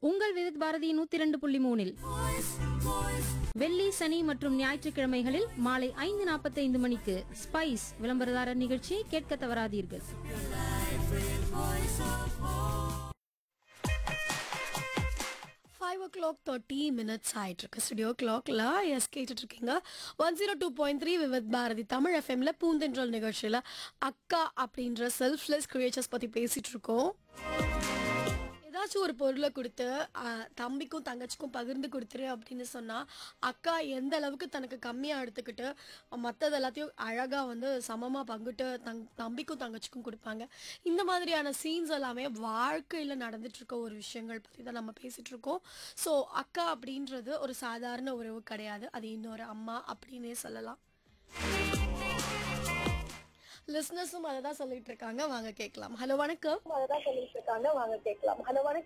உங்கள் விருத் பாரதி நூத்தி இரண்டு புள்ளி மூணில் வெள்ளி சனி மற்றும் ஞாயிற்றுக்கிழமைகளில் மாலை ஐந்து நாற்பத்தைந்து மணிக்கு ஸ்பைஸ் விளம்பரதாரர் நிகழ்ச்சியை கேட்க தவறாதீர்கள் five o'clock thirty minutes ஆயிட்டு இருக்கு ஸ்டுடியோ கிளாக்ல எஸ் கேட்டுட்டு இருக்கீங்க one zero two point three Vividh Bharati Tamil எஃப்எம்ல பூந்தென்றல் நிகழ்ச்சியில அக்கா அப்படின்ற செல்ஃப்லெஸ் கிரியேச்சர்ஸ் பத்தி பேசிட்டு இருக்கோம் ஏதாச்சும் ஒரு பொருளை கொடுத்து ஆஹ், தம்பிக்கும் தங்கச்சிக்கும் பகிர்ந்து கொடுத்துரு அப்படின்னு சொன்னா அக்கா எந்த அளவுக்கு தனக்கு கம்மியா எடுத்துக்கிட்டு மற்றது எல்லாத்தையும் அழகா வந்து சமமா பங்கிட்டு தங் தம்பிக்கும் தங்கச்சிக்கும் கொடுப்பாங்க இந்த மாதிரியான சீன்ஸ் எல்லாமே வாழ்க்கையில நடந்துட்டு இருக்க ஒரு விஷயங்கள் பத்தி தான் நம்ம பேசிட்டு இருக்கோம் ஸோ அக்கா அப்படின்றது ஒரு சாதாரண உறவு கிடையாது அது இன்னொரு அம்மா அப்படின்னே சொல்லலாம் லிஸ்னஸும் அதை தான் சொல்லிட்டு இருக்காங்க வாங்க கேட்கலாம் ஹலோ வணக்கம் அதை தான் சொல்லிட்டு இருக்காங்க வாங்க கேட்கலாம் ஹலோ வணக்கம்